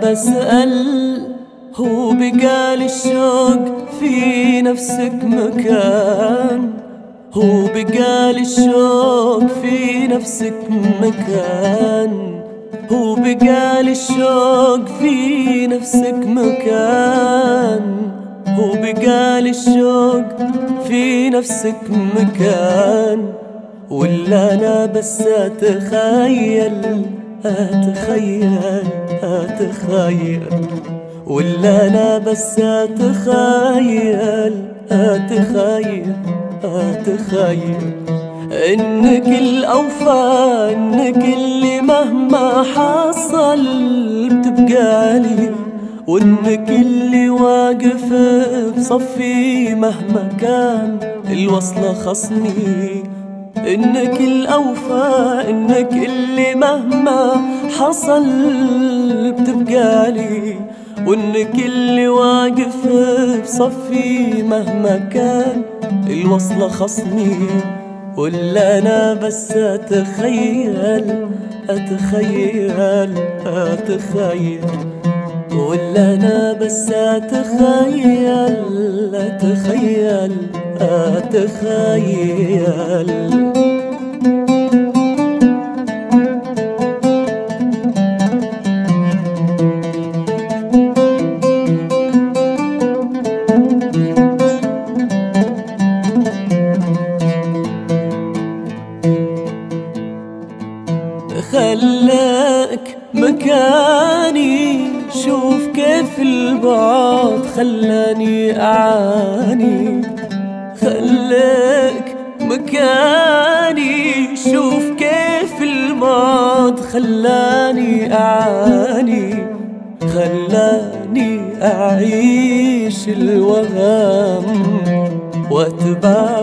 بسأل هو بقال الشوق في نفسك مكان هو بقال الشوق في نفسك مكان هو بقال الشوق في نفسك مكان هو بقال الشوق في نفسك مكان ولا انا بس اتخيل اتخيل اتخيل ولا انا بس اتخيل اتخيل اتخيل انك الاوفى انك اللي مهما حصل بتبقى لي وانك اللي واقف بصفي مهما كان الوصلة خصني انك الاوفى انك اللي مهما حصل بتبقى لي وانك اللي واقف بصفي مهما كان الوصلة خصني ولا انا بس اتخيل اتخيل اتخيل ولا انا بس اتخيل اتخيل اتخيل خلاك مكاني شوف كيف البعد خلاني أعاني خلاك مكاني شوف كيف الماض خلاني أعاني خلاني أعيش الوهم وأتبع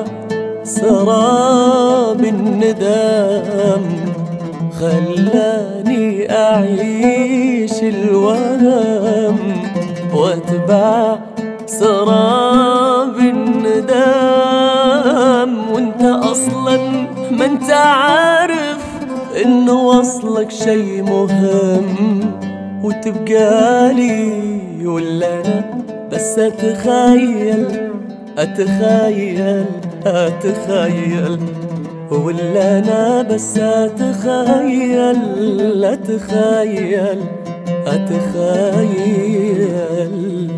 سراب الندم خلاني أعيش الوهم واتبع سراب الندم وانت أصلا ما انت عارف انه وصلك شي مهم وتبقى لي ولا انا بس اتخيل اتخيل اتخيل ولا انا بس اتخيل اتخيل اتخيل